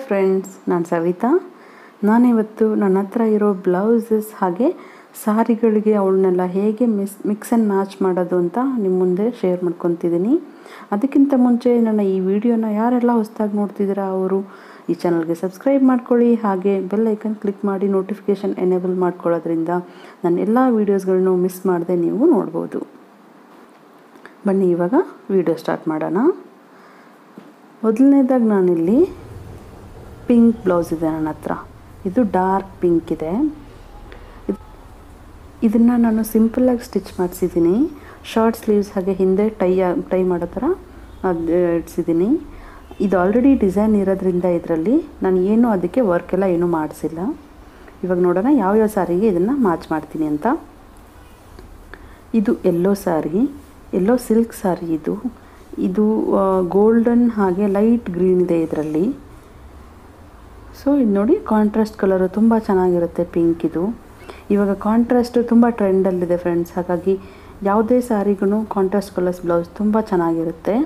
friends ನಾನು ಸವಿತಾ ನಾನಿವತ್ತು ನನ್ನ ಹತ್ರ ಇರೋ ಬ್ಲೌಸಸ್ ಹಾಗೆ ಸಾರಿಗಳಿಗೆ ಅವಳನ್ನೆಲ್ಲ ಹೇಗೆ ಮಿಸ್ ಮಿಕ್ಸ್ ಆ್ಯಂಡ್ ಮ್ಯಾಚ್ ಮಾಡೋದು ಅಂತ ನಿಮ್ಮ ಮುಂದೆ ಶೇರ್ ಮಾಡ್ಕೊತಿದ್ದೀನಿ ಅದಕ್ಕಿಂತ ಮುಂಚೆ ನನ್ನ ಈ ವಿಡಿಯೋನ ಯಾರೆಲ್ಲ ಹೊಸದಾಗಿ ನೋಡ್ತಿದ್ದೀರಾ ಅವರು ಈ ಚಾನಲ್ಗೆ ಸಬ್ಸ್ಕ್ರೈಬ್ ಮಾಡ್ಕೊಳ್ಳಿ ಹಾಗೆ ಬೆಲ್ ಐಕನ್ ಕ್ಲಿಕ್ ಮಾಡಿ ನೋಟಿಫಿಕೇಷನ್ ಎನೇಬಲ್ ಮಾಡ್ಕೊಳ್ಳೋದ್ರಿಂದ ನನ್ನ ಎಲ್ಲ ವೀಡಿಯೋಸ್ಗಳನ್ನು ಮಿಸ್ ಮಾಡದೆ ನೀವು ನೋಡ್ಬೋದು ಬನ್ನಿ ಇವಾಗ ವಿಡಿಯೋ ಸ್ಟಾರ್ಟ್ ಮಾಡೋಣ ಮೊದಲನೇದಾಗಿ ನಾನಿಲ್ಲಿ ಪಿಂಕ್ ಬ್ಲೌಸ್ ಇದೆ ನನ್ನ ಹತ್ರ ಇದು ಡಾರ್ಕ್ ಪಿಂಕ್ ಇದೆ ಇದನ್ನು ನಾನು ಸಿಂಪಲ್ಲಾಗಿ ಸ್ಟಿಚ್ ಮಾಡಿಸಿದ್ದೀನಿ ಶಾರ್ಟ್ ಸ್ಲೀವ್ಸ್ ಹಾಗೆ ಹಿಂದೆ ಟೈ ಟೈ ಮಾಡೋ ಥರ ಅದು ಇಡ್ಸಿದ್ದೀನಿ ಇದು ಆಲ್ರೆಡಿ ಡಿಸೈನ್ ಇರೋದ್ರಿಂದ ಇದರಲ್ಲಿ ನಾನು ಏನು ಅದಕ್ಕೆ ವರ್ಕ್ ಎಲ್ಲ ಏನೂ ಮಾಡಿಸಿಲ್ಲ ಇವಾಗ ನೋಡೋಣ ಯಾವ್ಯಾವ ಸಾರಿಗೆ ಇದನ್ನು ಮ್ಯಾಚ್ ಮಾಡ್ತೀನಿ ಅಂತ ಇದು ಎಲ್ಲೋ ಸಾರಿ ಎಲ್ಲೋ ಸಿಲ್ಕ್ ಸಾರಿ ಇದು ಇದು ಗೋಲ್ಡನ್ ಹಾಗೆ ಲೈಟ್ ಗ್ರೀನ್ ಇದೆ ಇದರಲ್ಲಿ ಸೊ ಇದು ನೋಡಿ ಕಾಂಟ್ರಾಸ್ಟ್ ಕಲರು ತುಂಬ ಚೆನ್ನಾಗಿರುತ್ತೆ ಪಿಂಕ್ ಇದು ಇವಾಗ ಕಾಂಟ್ರಾಸ್ಟು ತುಂಬ ಟ್ರೆಂಡಲ್ಲಿದೆ ಫ್ರೆಂಡ್ಸ್ ಹಾಗಾಗಿ ಯಾವುದೇ ಸ್ಯಾರಿಗೂ ಕಾಂಟ್ರಾಸ್ಟ್ ಕಲರ್ಸ್ ಬ್ಲೌಸ್ ತುಂಬ ಚೆನ್ನಾಗಿರುತ್ತೆ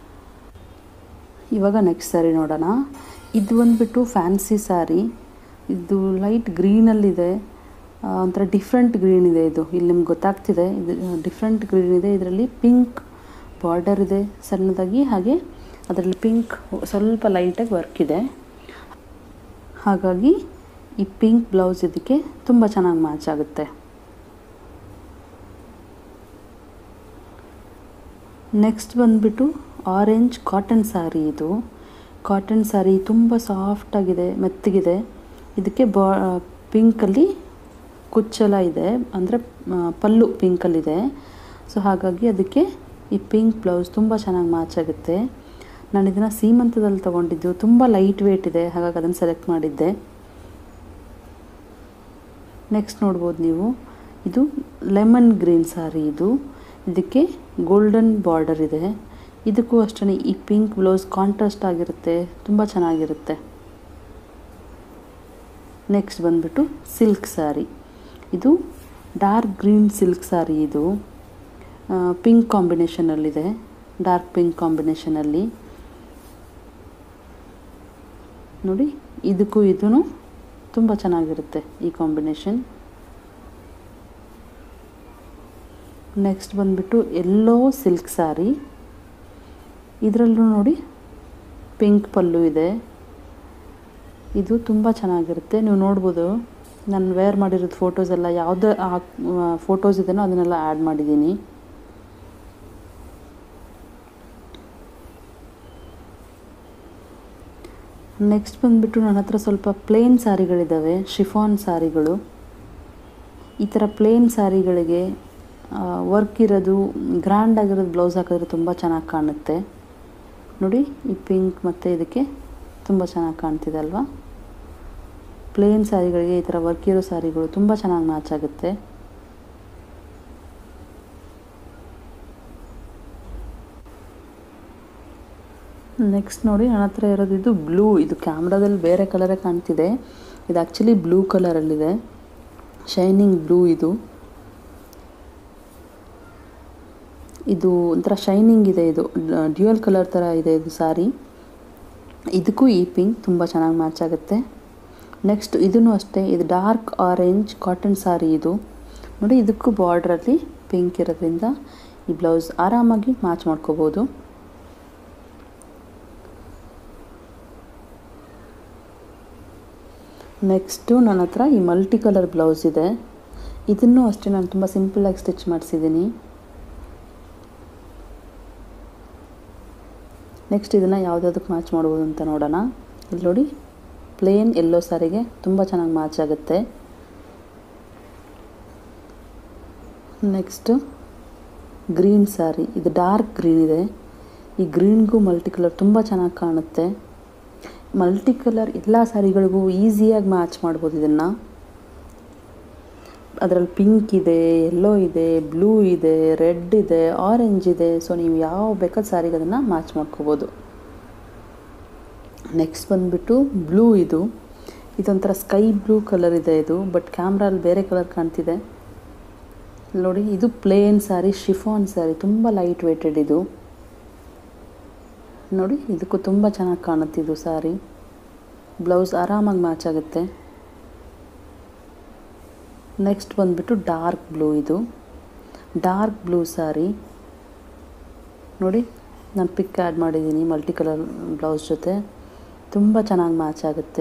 ಇವಾಗ ನೆಕ್ಸ್ಟ್ ಸ್ಯಾರಿ ನೋಡೋಣ ಇದು ಬಂದುಬಿಟ್ಟು ಫ್ಯಾನ್ಸಿ ಸ್ಯಾರಿ ಇದು ಲೈಟ್ ಗ್ರೀನಲ್ಲಿದೆ ಒಂಥರ ಡಿಫ್ರೆಂಟ್ ಗ್ರೀನ್ ಇದೆ ಇದು ಇಲ್ಲಿ ನಿಮ್ಗೆ ಗೊತ್ತಾಗ್ತಿದೆ ಇದು ಡಿಫ್ರೆಂಟ್ ಗ್ರೀನ್ ಇದೆ ಇದರಲ್ಲಿ ಪಿಂಕ್ ಬಾರ್ಡರ್ ಇದೆ ಸಣ್ಣದಾಗಿ ಹಾಗೆ ಅದರಲ್ಲಿ ಪಿಂಕ್ ಸ್ವಲ್ಪ ಲೈಟಾಗಿ ವರ್ಕ್ ಇದೆ ಹಾಗಾಗಿ ಈ ಪಿಂಕ್ ಬ್ಲೌಸ್ ಇದಕ್ಕೆ ತುಂಬ ಚೆನ್ನಾಗಿ ಮ್ಯಾಚ್ ಆಗುತ್ತೆ ನೆಕ್ಸ್ಟ್ ಬಂದುಬಿಟ್ಟು ಆರೆಂಜ್ ಕಾಟನ್ ಸ್ಯಾರಿ ಇದು ಕಾಟನ್ ಸ್ಯಾರಿ ತುಂಬ ಸಾಫ್ಟಾಗಿದೆ ಮೆತ್ತಗಿದೆ ಇದಕ್ಕೆ ಬಾ ಪಿಂಕಲ್ಲಿ ಕುಚ್ಚೆಲ್ಲ ಇದೆ ಅಂದರೆ ಪಲ್ಲು ಪಿಂಕಲ್ಲಿದೆ ಸೊ ಹಾಗಾಗಿ ಅದಕ್ಕೆ ಈ ಪಿಂಕ್ ಬ್ಲೌಸ್ ತುಂಬ ಚೆನ್ನಾಗಿ ಮ್ಯಾಚ್ ಆಗುತ್ತೆ ನಾನು ಇದನ್ನು ಸೀಮಂತದಲ್ಲಿ ತೊಗೊಂಡಿದ್ದು ತುಂಬ ಲೈಟ್ ವೇಟ್ ಇದೆ ಹಾಗಾಗಿ ಅದನ್ನು ಸೆಲೆಕ್ಟ್ ಮಾಡಿದ್ದೆ ನೆಕ್ಸ್ಟ್ ನೋಡ್ಬೋದು ನೀವು ಇದು ಲೆಮನ್ ಗ್ರೀನ್ ಸ್ಯಾರಿ ಇದು ಇದಕ್ಕೆ ಗೋಲ್ಡನ್ ಬಾರ್ಡರ್ ಇದೆ ಇದಕ್ಕೂ ಅಷ್ಟೇ ಈ ಪಿಂಕ್ ಬ್ಲೌಸ್ ಕಾಂಟ್ರಾಸ್ಟ್ ಆಗಿರುತ್ತೆ ತುಂಬ ಚೆನ್ನಾಗಿರುತ್ತೆ ನೆಕ್ಸ್ಟ್ ಬಂದುಬಿಟ್ಟು ಸಿಲ್ಕ್ ಸ್ಯಾರಿ ಇದು ಡಾರ್ಕ್ ಗ್ರೀನ್ ಸಿಲ್ಕ್ ಸ್ಯಾರಿ ಇದು ಪಿಂಕ್ ಕಾಂಬಿನೇಷನಲ್ಲಿದೆ ಡಾರ್ಕ್ ಪಿಂಕ್ ಕಾಂಬಿನೇಷನಲ್ಲಿ ನೋಡಿ ಇದಕ್ಕೂ ಇದೂ ತುಂಬ ಚೆನ್ನಾಗಿರುತ್ತೆ ಈ ಕಾಂಬಿನೇಷನ್ ನೆಕ್ಸ್ಟ್ ಬಂದುಬಿಟ್ಟು ಎಲ್ಲೋ ಸಿಲ್ಕ್ ಸ್ಯಾರಿ ಇದರಲ್ಲೂ ನೋಡಿ ಪಿಂಕ್ ಪಲ್ಲು ಇದೆ ಇದು ತುಂಬ ಚೆನ್ನಾಗಿರುತ್ತೆ ನೀವು ನೋಡ್ಬೋದು ನಾನು ವೇರ್ ಮಾಡಿರೋದು ಫೋಟೋಸ್ ಎಲ್ಲ ಯಾವುದೇ ಫೋಟೋಸ್ ಇದೆನೋ ಅದನ್ನೆಲ್ಲ ಆ್ಯಡ್ ಮಾಡಿದ್ದೀನಿ ನೆಕ್ಸ್ಟ್ ಬಂದುಬಿಟ್ಟು ನನ್ನ ಹತ್ರ ಸ್ವಲ್ಪ ಪ್ಲೇನ್ ಸ್ಯಾರಿಗಳಿದ್ದಾವೆ ಶಿಫಾನ್ ಸ್ಯಾರಿಗಳು ಈ ಥರ ಪ್ಲೇನ್ ಸ್ಯಾರಿಗಳಿಗೆ ವರ್ಕ್ ಇರೋದು ಗ್ರ್ಯಾಂಡ್ ಆಗಿರೋದು ಬ್ಲೌಸ್ ಹಾಕಿದ್ರೆ ತುಂಬ ಚೆನ್ನಾಗಿ ಕಾಣುತ್ತೆ ನೋಡಿ ಈ ಪಿಂಕ್ ಮತ್ತು ಇದಕ್ಕೆ ತುಂಬ ಚೆನ್ನಾಗಿ ಕಾಣ್ತಿದೆ ಅಲ್ವಾ ಪ್ಲೇನ್ ಸ್ಯಾರಿಗಳಿಗೆ ಈ ಥರ ವರ್ಕ್ ಇರೋ ಸ್ಯಾರಿಗಳು ತುಂಬ ಚೆನ್ನಾಗಿ ಮ್ಯಾಚ್ ಆಗುತ್ತೆ ನೆಕ್ಸ್ಟ್ ನೋಡಿ ನನ್ನ ಹತ್ರ ಇರೋದು ಇದು ಬ್ಲೂ ಇದು ಕ್ಯಾಮ್ರಾದಲ್ಲಿ ಬೇರೆ ಕಲರೇ ಕಾಣ್ತಿದೆ ಇದು ಆ್ಯಕ್ಚುಲಿ ಬ್ಲೂ ಕಲರಲ್ಲಿದೆ ಶೈನಿಂಗ್ ಬ್ಲೂ ಇದು ಇದು ಒಂಥರ ಶೈನಿಂಗ್ ಇದೆ ಇದು ಡ್ಯೂಯಲ್ ಕಲರ್ ಥರ ಇದೆ ಇದು ಸ್ಯಾರಿ ಇದಕ್ಕೂ ಈ ಪಿಂಕ್ ತುಂಬ ಚೆನ್ನಾಗಿ ಮ್ಯಾಚ್ ಆಗುತ್ತೆ ನೆಕ್ಸ್ಟ್ ಇದೂ ಅಷ್ಟೇ ಇದು ಡಾರ್ಕ್ ಆರೆಂಜ್ ಕಾಟನ್ ಸ್ಯಾರಿ ಇದು ನೋಡಿ ಇದಕ್ಕೂ ಬಾರ್ಡ್ರಲ್ಲಿ ಪಿಂಕ್ ಇರೋದ್ರಿಂದ ಈ ಬ್ಲೌಸ್ ಆರಾಮಾಗಿ ಮ್ಯಾಚ್ ಮಾಡ್ಕೋಬೋದು ನೆಕ್ಸ್ಟು ನನ್ನ ಹತ್ರ ಈ ಮಲ್ಟಿ ಕಲರ್ ಬ್ಲೌಸ್ ಇದೆ ಇದನ್ನು ಅಷ್ಟೇ ನಾನು ತುಂಬ ಸಿಂಪಲ್ಲಾಗಿ ಸ್ಟಿಚ್ ಮಾಡಿಸಿದ್ದೀನಿ ನೆಕ್ಸ್ಟ್ ಇದನ್ನು ಯಾವುದ್ಯಾವುದಕ್ಕೆ ಮ್ಯಾಚ್ ಮಾಡ್ಬೋದು ಅಂತ ನೋಡೋಣ ಇಲ್ಲಿ ನೋಡಿ ಪ್ಲೇನ್ ಎಲ್ಲೋ ಸ್ಯಾರಿಗೆ ತುಂಬ ಚೆನ್ನಾಗಿ ಮ್ಯಾಚ್ ಆಗುತ್ತೆ ನೆಕ್ಸ್ಟು ಗ್ರೀನ್ ಸ್ಯಾರಿ ಇದು ಡಾರ್ಕ್ ಗ್ರೀನ್ ಇದೆ ಈ ಗ್ರೀನ್ಗೂ ಮಲ್ಟಿ ಕಲರ್ ತುಂಬ ಚೆನ್ನಾಗಿ ಕಾಣುತ್ತೆ ಮಲ್ಟಿ ಕಲರ್ ಎಲ್ಲ ಸ್ಯಾರಿಗಳಿಗೂ ಈಸಿಯಾಗಿ ಮ್ಯಾಚ್ ಮಾಡ್ಬೋದು ಇದನ್ನು ಅದರಲ್ಲಿ ಪಿಂಕ್ ಇದೆ ಎಲ್ಲೋ ಇದೆ ಬ್ಲೂ ಇದೆ ರೆಡ್ ಇದೆ ಆರೆಂಜ್ ಇದೆ ಸೊ ನೀವು ಯಾವ ಬೇಕಾದ ಸ್ಯಾರಿಗೆ ಅದನ್ನು ಮ್ಯಾಚ್ ಮಾಡ್ಕೋಬೋದು ನೆಕ್ಸ್ಟ್ ಬಂದುಬಿಟ್ಟು ಬ್ಲೂ ಇದು ಇದೊಂಥರ ಸ್ಕೈ ಬ್ಲೂ ಕಲರ್ ಇದೆ ಇದು ಬಟ್ ಕ್ಯಾಮ್ರಲ್ಲಿ ಬೇರೆ ಕಲರ್ ಕಾಣ್ತಿದೆ ನೋಡಿ ಇದು ಪ್ಲೇನ್ ಸ್ಯಾರಿ ಶಿಫಾನ್ ಸ್ಯಾರಿ ತುಂಬ ಲೈಟ್ ವೇಟೆಡ್ ಇದು ನೋಡಿ ಇದಕ್ಕೂ ತುಂಬ ಚೆನ್ನಾಗಿ ಕಾಣುತ್ತೆ ಇದು ಸ್ಯಾರಿ ಬ್ಲೌಸ್ ಆರಾಮಾಗಿ ಮ್ಯಾಚ್ ಆಗುತ್ತೆ ನೆಕ್ಸ್ಟ್ ಬಂದುಬಿಟ್ಟು ಡಾರ್ಕ್ ಬ್ಲೂ ಇದು ಡಾರ್ಕ್ ಬ್ಲೂ ಸ್ಯಾರಿ ನೋಡಿ ನಾನು ಪಿಕ್ ಆ್ಯಡ್ ಮಾಡಿದ್ದೀನಿ ಮಲ್ಟಿ ಕಲರ್ ಬ್ಲೌಸ್ ಜೊತೆ ತುಂಬ ಚೆನ್ನಾಗಿ ಮ್ಯಾಚ್ ಆಗುತ್ತೆ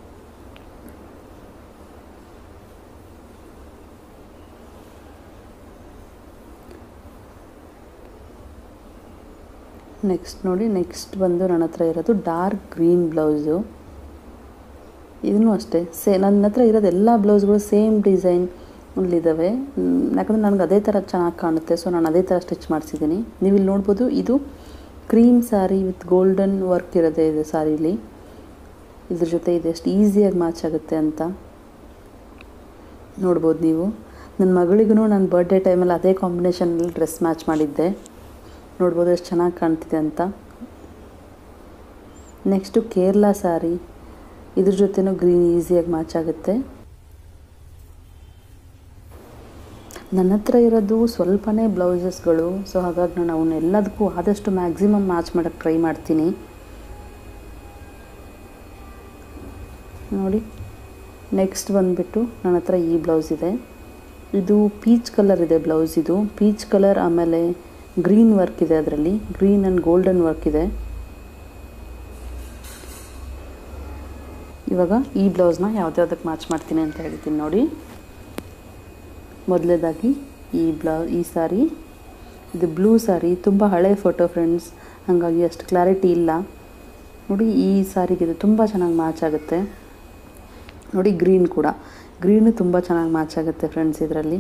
ನೆಕ್ಸ್ಟ್ ನೋಡಿ ನೆಕ್ಸ್ಟ್ ಬಂದು ನನ್ನ ಹತ್ರ ಇರೋದು ಡಾರ್ಕ್ ಗ್ರೀನ್ ಬ್ಲೌಸು ಇದನ್ನು ಅಷ್ಟೇ ಸೇ ನನ್ನ ಹತ್ರ ಇರೋದು ಎಲ್ಲ ಬ್ಲೌಸ್ಗಳು ಸೇಮ್ ಡಿಸೈನ್ ಇದ್ದಾವೆ ಯಾಕಂದರೆ ನನಗೆ ಅದೇ ಥರ ಚೆನ್ನಾಗಿ ಕಾಣುತ್ತೆ ಸೊ ನಾನು ಅದೇ ಥರ ಸ್ಟಿಚ್ ಮಾಡಿಸಿದ್ದೀನಿ ನೀವು ಇಲ್ಲಿ ನೋಡ್ಬೋದು ಇದು cream sari with golden work ಇರೋದೇ ಇದೆ ಸ್ಯಾರೀಲಿ ಇದ್ರ ಜೊತೆ ಇದೆಷ್ಟು ಈಸಿಯಾಗಿ ಮ್ಯಾಚ್ ಆಗುತ್ತೆ ಅಂತ ನೋಡ್ಬೋದು ನೀವು ನನ್ನ ಮಗಳಿಗೂ ನನ್ನ ಬರ್ಡೇ ಟೈಮಲ್ಲಿ ಅದೇ ಕಾಂಬಿನೇಷನಲ್ಲಿ ಡ್ರೆಸ್ ಮ್ಯಾಚ್ ಮಾಡಿದ್ದೆ ನೋಡ್ಬೋದು ಎಷ್ಟು ಚೆನ್ನಾಗಿ ಕಾಣ್ತಿದೆ ಅಂತ ನೆಕ್ಸ್ಟು ಕೇರಳ ಸ್ಯಾರಿ ಇದ್ರ ಜೊತೆನೂ ಗ್ರೀನ್ ಈಸಿಯಾಗಿ ಮ್ಯಾಚ್ ಆಗುತ್ತೆ ನನ್ನ ಹತ್ರ ಇರೋದು ಸ್ವಲ್ಪನೇ ಬ್ಲೌಸಸ್ಗಳು ಸೊ ಹಾಗಾಗಿ ನಾನು ಅವನ್ನ ಎಲ್ಲದಕ್ಕೂ ಆದಷ್ಟು ಮ್ಯಾಕ್ಸಿಮಮ್ ಮ್ಯಾಚ್ ಮಾಡೋಕ್ಕೆ ಟ್ರೈ ಮಾಡ್ತೀನಿ ನೋಡಿ ನೆಕ್ಸ್ಟ್ ಬಂದುಬಿಟ್ಟು ನನ್ನ ಹತ್ರ ಈ ಬ್ಲೌಸ್ ಇದೆ ಇದು ಪೀಚ್ ಕಲರ್ ಇದೆ ಬ್ಲೌಸ್ ಇದು ಪೀಚ್ ಕಲರ್ ಆಮೇಲೆ ಗ್ರೀನ್ ವರ್ಕ್ ಇದೆ ಅದರಲ್ಲಿ ಗ್ರೀನ್ ಆ್ಯಂಡ್ ಗೋಲ್ಡನ್ ವರ್ಕ್ ಇದೆ ಇವಾಗ ಈ ಬ್ಲೌಸ್ನ ಯಾವ್ದ್ಯಾವ್ದಕ್ಕೆ ಮ್ಯಾಚ್ ಮಾಡ್ತೀನಿ ಅಂತ ಹೇಳ್ತೀನಿ ನೋಡಿ ಮೊದಲೇದಾಗಿ ಈ ಬ್ಲೌ ಈ ಸಾರಿ ಇದು ಬ್ಲೂ ಸಾರಿ ತುಂಬ ಹಳೆ ಫೋಟೋ ಫ್ರೆಂಡ್ಸ್ ಹಾಗಾಗಿ ಅಷ್ಟು ಕ್ಲಾರಿಟಿ ಇಲ್ಲ ನೋಡಿ ಈ ಸಾರಿಗೆ ಇದು ತುಂಬ ಚೆನ್ನಾಗಿ ಮ್ಯಾಚ್ ಆಗುತ್ತೆ ನೋಡಿ ಗ್ರೀನ್ ಕೂಡ ಗ್ರೀನು ತುಂಬ ಚೆನ್ನಾಗಿ ಮ್ಯಾಚ್ ಆಗುತ್ತೆ ಫ್ರೆಂಡ್ಸ್ ಇದರಲ್ಲಿ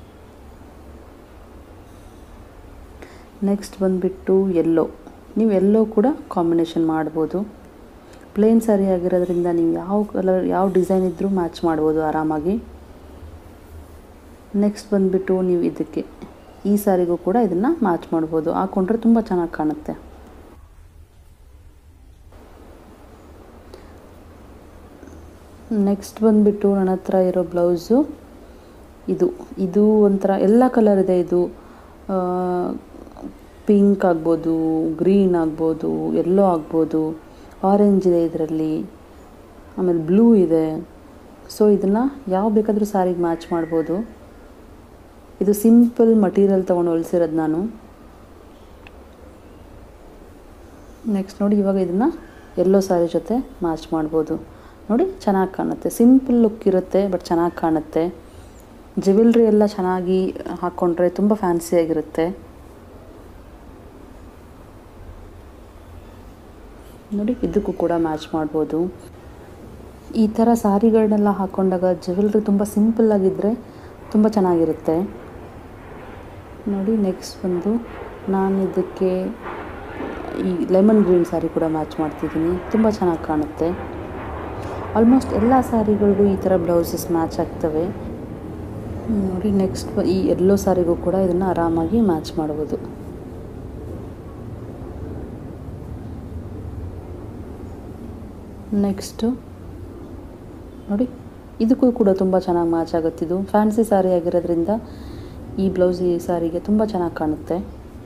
ನೆಕ್ಸ್ಟ್ ಬಂದುಬಿಟ್ಟು ಎಲ್ಲೋ ನೀವು ಎಲ್ಲೋ ಕೂಡ ಕಾಂಬಿನೇಷನ್ ಮಾಡ್ಬೋದು ಪ್ಲೇನ್ ಸ್ಯಾರಿ ಆಗಿರೋದ್ರಿಂದ ನೀವು ಯಾವ ಕಲರ್ ಯಾವ ಡಿಸೈನ್ ಇದ್ದರೂ ಮ್ಯಾಚ್ ಮಾಡ್ಬೋದು ಆರಾಮಾಗಿ ನೆಕ್ಸ್ಟ್ ಬಂದುಬಿಟ್ಟು ನೀವು ಇದಕ್ಕೆ ಈ ಸ್ಯಾರಿಗೂ ಕೂಡ ಇದನ್ನು ಮ್ಯಾಚ್ ಮಾಡ್ಬೋದು ಹಾಕ್ಕೊಂಡ್ರೆ ತುಂಬ ಚೆನ್ನಾಗಿ ಕಾಣುತ್ತೆ ನೆಕ್ಸ್ಟ್ ಬಂದುಬಿಟ್ಟು ನನ್ನ ಹತ್ರ ಇರೋ ಬ್ಲೌಸು ಇದು ಇದು ಒಂಥರ ಎಲ್ಲ ಕಲರ್ ಇದೆ ಇದು ಪಿಂಕ್ ಆಗ್ಬೋದು ಗ್ರೀನ್ ಆಗ್ಬೋದು ಎಲ್ಲೋ ಆಗ್ಬೋದು ಆರೆಂಜ್ ಇದೆ ಇದರಲ್ಲಿ ಆಮೇಲೆ ಬ್ಲೂ ಇದೆ ಸೊ ಇದನ್ನು ಯಾವ ಬೇಕಾದರೂ ಸ್ಯಾರಿಗೆ ಮ್ಯಾಚ್ ಮಾಡ್ಬೋದು ಇದು ಸಿಂಪಲ್ ಮಟೀರಿಯಲ್ ತೊಗೊಂಡು ಹೊಲಿಸಿರೋದು ನಾನು ನೆಕ್ಸ್ಟ್ ನೋಡಿ ಇವಾಗ ಇದನ್ನು ಎಲ್ಲೋ ಸ್ಯಾರಿ ಜೊತೆ ಮ್ಯಾಚ್ ಮಾಡ್ಬೋದು ನೋಡಿ ಚೆನ್ನಾಗಿ ಕಾಣುತ್ತೆ ಸಿಂಪಲ್ ಲುಕ್ ಇರುತ್ತೆ ಬಟ್ ಚೆನ್ನಾಗಿ ಕಾಣುತ್ತೆ ಜ್ಯುವೆಲ್ರಿ ಎಲ್ಲ ಚೆನ್ನಾಗಿ ಹಾಕ್ಕೊಂಡ್ರೆ ತುಂಬ ಫ್ಯಾನ್ಸಿಯಾಗಿರುತ್ತೆ ನೋಡಿ ಇದಕ್ಕೂ ಕೂಡ ಮ್ಯಾಚ್ ಮಾಡ್ಬೋದು ಈ ಥರ ಸ್ಯಾರಿಗಳನ್ನೆಲ್ಲ ಹಾಕ್ಕೊಂಡಾಗ ಜ್ಯುವೆಲ್ರಿ ತುಂಬ ಸಿಂಪಲ್ಲಾಗಿದ್ದರೆ ತುಂಬ ಚೆನ್ನಾಗಿರುತ್ತೆ ನೋಡಿ ನೆಕ್ಸ್ಟ್ ಬಂದು ನಾನು ಇದಕ್ಕೆ ಈ ಲೆಮನ್ ಗ್ರೀನ್ ಸ್ಯಾರಿ ಕೂಡ ಮ್ಯಾಚ್ ಮಾಡ್ತಿದ್ದೀನಿ ತುಂಬ ಚೆನ್ನಾಗಿ ಕಾಣುತ್ತೆ ಆಲ್ಮೋಸ್ಟ್ ಎಲ್ಲ ಸ್ಯಾರಿಗಳಿಗೂ ಈ ಥರ ಬ್ಲೌಸಸ್ ಮ್ಯಾಚ್ ಆಗ್ತವೆ ನೋಡಿ ನೆಕ್ಸ್ಟ್ ಈ ಎಲ್ಲೋ ಸ್ಯಾರಿಗೂ ಕೂಡ ಇದನ್ನು ಆರಾಮಾಗಿ ಮ್ಯಾಚ್ ಮಾಡ್ಬೋದು ನೆಕ್ಸ್ಟು ನೋಡಿ ಇದಕ್ಕೂ ಕೂಡ ತುಂಬ ಚೆನ್ನಾಗಿ ಮ್ಯಾಚ್ ಆಗುತ್ತಿದ್ದು ಫ್ಯಾನ್ಸಿ ಸ್ಯಾರಿ ಆಗಿರೋದ್ರಿಂದ ಈ ಬ್ಲೌಸ್ ಈ ಸ್ಯಾರಿಗೆ ತುಂಬ ಚೆನ್ನಾಗಿ ಕಾಣುತ್ತೆ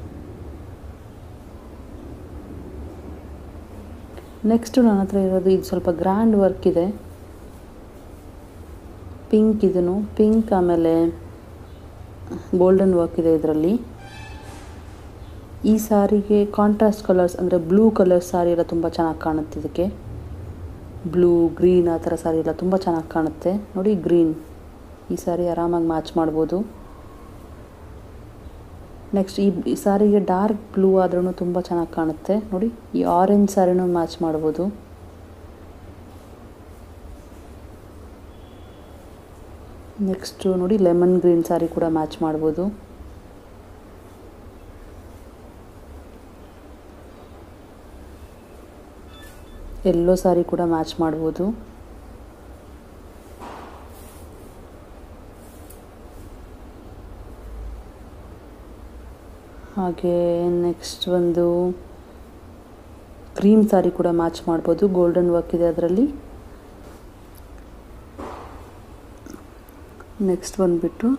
ನೆಕ್ಸ್ಟು ನನ್ನ ಹತ್ರ ಇರೋದು ಇದು ಸ್ವಲ್ಪ ಗ್ರ್ಯಾಂಡ್ ವರ್ಕ್ ಇದೆ ಪಿಂಕ್ ಇದನ್ನು ಪಿಂಕ್ ಆಮೇಲೆ ಗೋಲ್ಡನ್ ವರ್ಕ್ ಇದೆ ಇದರಲ್ಲಿ ಈ ಸ್ಯಾರಿಗೆ ಕಾಂಟ್ರಾಸ್ಟ್ ಕಲರ್ಸ್ ಅಂದರೆ ಬ್ಲೂ ಕಲರ್ ಸ್ಯಾರಿ ಎಲ್ಲ ತುಂಬ ಚೆನ್ನಾಗಿ ಕಾಣುತ್ತೆ ಇದಕ್ಕೆ ಬ್ಲೂ ಗ್ರೀನ್ ಆ ಥರ ಸ್ಯಾರಿ ಎಲ್ಲ ತುಂಬ ಚೆನ್ನಾಗಿ ಕಾಣುತ್ತೆ ನೋಡಿ ಗ್ರೀನ್ ಈ ಸ್ಯಾರಿ ಆರಾಮಾಗಿ ಮ್ಯಾಚ್ ಮಾಡ್ಬೋದು ನೆಕ್ಸ್ಟ್ ಈ ಸ್ಯಾರಿಗೆ ಡಾರ್ಕ್ ಬ್ಲೂ ಆದ್ರೂ ತುಂಬ ಚೆನ್ನಾಗಿ ಕಾಣುತ್ತೆ ನೋಡಿ ಈ ಆರೆಂಜ್ ಸ್ಯಾರಿನೂ ಮ್ಯಾಚ್ ಮಾಡ್ಬೋದು ನೆಕ್ಸ್ಟು ನೋಡಿ ಲೆಮನ್ ಗ್ರೀನ್ ಸ್ಯಾರಿ ಕೂಡ ಮ್ಯಾಚ್ ಮಾಡ್ಬೋದು ಎಲ್ಲೋ ಸ್ಯಾರಿ ಕೂಡ ಮ್ಯಾಚ್ ಮಾಡ್ಬೋದು ಹಾಗೆ ನೆಕ್ಸ್ಟ್ ಒಂದು ಕ್ರೀಮ್ ಸ್ಯಾರಿ ಕೂಡ ಮ್ಯಾಚ್ ಮಾಡ್ಬೋದು ಗೋಲ್ಡನ್ ವರ್ಕ್ ಇದೆ ಅದರಲ್ಲಿ ನೆಕ್ಸ್ಟ್ ಬಂದುಬಿಟ್ಟು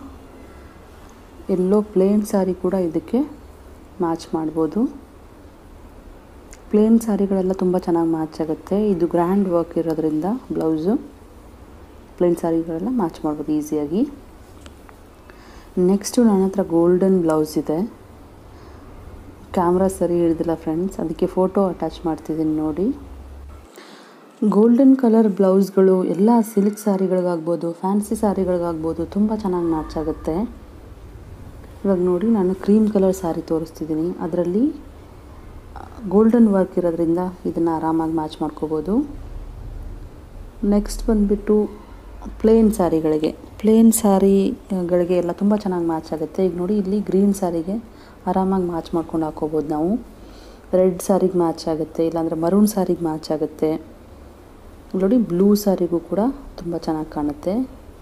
ಎಲ್ಲೋ ಪ್ಲೇನ್ ಸ್ಯಾರಿ ಕೂಡ ಇದಕ್ಕೆ ಮ್ಯಾಚ್ ಮಾಡ್ಬೋದು ಪ್ಲೇನ್ ಸ್ಯಾರಿಗಳೆಲ್ಲ ತುಂಬ ಚೆನ್ನಾಗಿ ಮ್ಯಾಚ್ ಆಗುತ್ತೆ ಇದು ಗ್ರ್ಯಾಂಡ್ ವರ್ಕ್ ಇರೋದ್ರಿಂದ ಬ್ಲೌಸು ಪ್ಲೇನ್ ಸ್ಯಾರಿಗಳೆಲ್ಲ ಮ್ಯಾಚ್ ಮಾಡ್ಬೋದು ಈಸಿಯಾಗಿ ನೆಕ್ಸ್ಟು ನನ್ನ ಹತ್ರ ಗೋಲ್ಡನ್ ಬ್ಲೌಸ್ ಇದೆ ಕ್ಯಾಮ್ರಾ ಸರಿ ಹಿಡಿದಿಲ್ಲ ಫ್ರೆಂಡ್ಸ್ ಅದಕ್ಕೆ ಫೋಟೋ ಅಟ್ಯಾಚ್ ಮಾಡ್ತಿದ್ದೀನಿ ನೋಡಿ ಗೋಲ್ಡನ್ ಕಲರ್ ಬ್ಲೌಸ್ಗಳು ಎಲ್ಲ ಸಿಲ್ಕ್ ಸ್ಯಾರಿಗಳಿಗಾಗ್ಬೋದು ಫ್ಯಾನ್ಸಿ ಸ್ಯಾರಿಗಳಿಗಾಗ್ಬೋದು ತುಂಬ ಚೆನ್ನಾಗಿ ಮ್ಯಾಚ್ ಆಗುತ್ತೆ ಇವಾಗ ನೋಡಿ ನಾನು ಕ್ರೀಮ್ ಕಲರ್ ಸ್ಯಾರಿ ತೋರಿಸ್ತಿದ್ದೀನಿ ಅದರಲ್ಲಿ ಗೋಲ್ಡನ್ ವರ್ಕ್ ಇರೋದ್ರಿಂದ ಇದನ್ನು ಆರಾಮಾಗಿ ಮ್ಯಾಚ್ ಮಾಡ್ಕೋಬೋದು ನೆಕ್ಸ್ಟ್ ಬಂದುಬಿಟ್ಟು ಪ್ಲೇನ್ ಸ್ಯಾರಿಗಳಿಗೆ ಪ್ಲೇನ್ ಸ್ಯಾರಿಗಳಿಗೆ ಎಲ್ಲ ತುಂಬ ಚೆನ್ನಾಗಿ ಮ್ಯಾಚ್ ಆಗುತ್ತೆ ಈಗ ನೋಡಿ ಇಲ್ಲಿ ಗ್ರೀನ್ ಸ್ಯಾರಿಗೆ ಆರಾಮಾಗಿ ಮ್ಯಾಚ್ ಮಾಡ್ಕೊಂಡು ಹಾಕೋಬೋದು ನಾವು ರೆಡ್ ಸ್ಯಾರಿಗೆ ಮ್ಯಾಚ್ ಆಗುತ್ತೆ ಇಲ್ಲಾಂದರೆ ಮರೂನ್ ಸ್ಯಾರಿಗೆ ಮ್ಯಾಚ್ ಆಗುತ್ತೆ ನೋಡಿ ಬ್ಲೂ ಸ್ಯಾರಿಗೂ ಕೂಡ ತುಂಬ ಚೆನ್ನಾಗಿ ಕಾಣುತ್ತೆ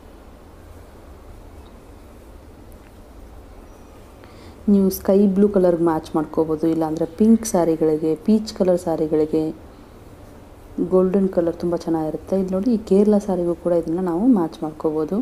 ನೀವು ಸ್ಕೈ ಬ್ಲೂ ಕಲರ್ಗೆ ಮ್ಯಾಚ್ ಮಾಡ್ಕೋಬೋದು ಇಲ್ಲಾಂದರೆ ಪಿಂಕ್ ಸ್ಯಾರಿಗಳಿಗೆ ಪೀಚ್ ಕಲರ್ ಸ್ಯಾರಿಗಳಿಗೆ ಗೋಲ್ಡನ್ ಕಲರ್ ತುಂಬ ಚೆನ್ನಾಗಿರುತ್ತೆ ಇಲ್ಲಿ ನೋಡಿ ಈ ಕೇರಳ ಸ್ಯಾರಿಗೂ ಕೂಡ ಇದನ್ನು ನಾವು ಮ್ಯಾಚ್ ಮಾಡ್ಕೋಬೋದು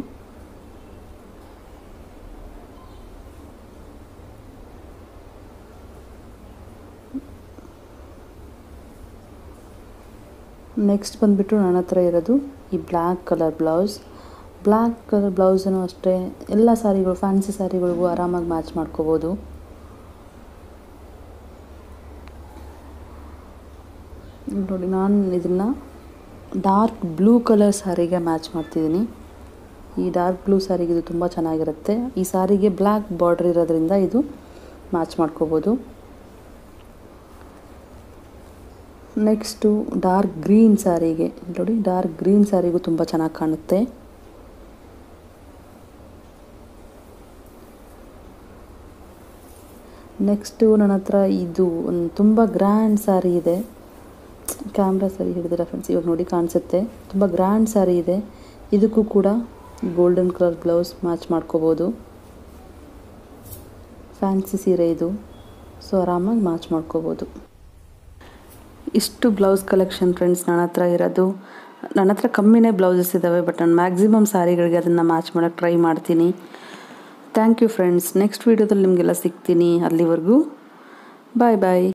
ನೆಕ್ಸ್ಟ್ ಬಂದುಬಿಟ್ಟು ನನ್ನ ಹತ್ರ ಇರೋದು ಈ black colour blouse black colour ಬ್ಲೌಸನ್ನು ಅಷ್ಟೇ ಎಲ್ಲ ಸ್ಯಾರಿಗಳು ಫ್ಯಾನ್ಸಿ ಸ್ಯಾರಿಗಳಿಗೂ ಆರಾಮಾಗಿ ಮ್ಯಾಚ್ ಮಾಡ್ಕೋಬೋದು ನೋಡಿ ನಾನು ಇದನ್ನು ಡಾರ್ಕ್ ಬ್ಲೂ ಕಲರ್ ಸ್ಯಾರಿಗೆ ಮ್ಯಾಚ್ ಮಾಡ್ತಿದ್ದೀನಿ ಈ ಡಾರ್ಕ್ ಬ್ಲೂ ಸ್ಯಾರಿಗೆ ಇದು ತುಂಬ ಚೆನ್ನಾಗಿರುತ್ತೆ ಈ ಸ್ಯಾರಿಗೆ ಬ್ಲ್ಯಾಕ್ ಬಾರ್ಡ್ರ್ ಇರೋದ್ರಿಂದ ಇದು ಮ್ಯಾಚ್ ಮಾಡ್ಕೋಬೋದು ನೆಕ್ಸ್ಟು ಡಾರ್ಕ್ ಗ್ರೀನ್ ಸ್ಯಾರಿಗೆ ನೋಡಿ ಡಾರ್ಕ್ ಗ್ರೀನ್ ಸ್ಯಾರಿಗೂ ತುಂಬ ಚೆನ್ನಾಗಿ ಕಾಣುತ್ತೆ ನೆಕ್ಸ್ಟು ನನ್ನ ಹತ್ರ ಇದು ಒಂದು ತುಂಬ ಗ್ರ್ಯಾಂಡ್ ಸ್ಯಾರಿ ಇದೆ ಕ್ಯಾಮ್ರಾ ಸರಿ ಹಿಡಿದಿಲ್ಲ ಫ್ರೆಂಡ್ಸ್ ಇವಾಗ ನೋಡಿ ಕಾಣಿಸುತ್ತೆ ತುಂಬ ಗ್ರ್ಯಾಂಡ್ ಸ್ಯಾರಿ ಇದೆ ಇದಕ್ಕೂ ಕೂಡ ಗೋಲ್ಡನ್ ಕಲರ್ ಬ್ಲೌಸ್ ಮ್ಯಾಚ್ ಮಾಡ್ಕೋಬೋದು ಫ್ಯಾನ್ಸಿ ಸೀರೆ ಇದು ಸೊ ಆರಾಮಾಗಿ ಮ್ಯಾಚ್ ಮಾಡ್ಕೋಬೋದು ಇಷ್ಟು ಬ್ಲೌಸ್ ಕಲೆಕ್ಷನ್ ಫ್ರೆಂಡ್ಸ್ ನನ್ನ ಹತ್ರ ಇರೋದು ನನ್ನ ಹತ್ರ ಕಮ್ಮಿನೇ ಬ್ಲೌಸಸ್ ಇದ್ದಾವೆ ಬಟ್ ನಾನು ಮ್ಯಾಕ್ಸಿಮಮ್ ಸ್ಯಾರಿಗಳಿಗೆ ಅದನ್ನು ಮ್ಯಾಚ್ ಮಾಡೋಕ್ಕೆ ಟ್ರೈ ಮಾಡ್ತೀನಿ ಥ್ಯಾಂಕ್ ಯು ಫ್ರೆಂಡ್ಸ್ ನೆಕ್ಸ್ಟ್ ವೀಡಿಯೋದಲ್ಲಿ ನಿಮಗೆಲ್ಲ ಸಿಗ್ತೀನಿ ಅಲ್ಲಿವರೆಗೂ ಬಾಯ್ ಬಾಯ್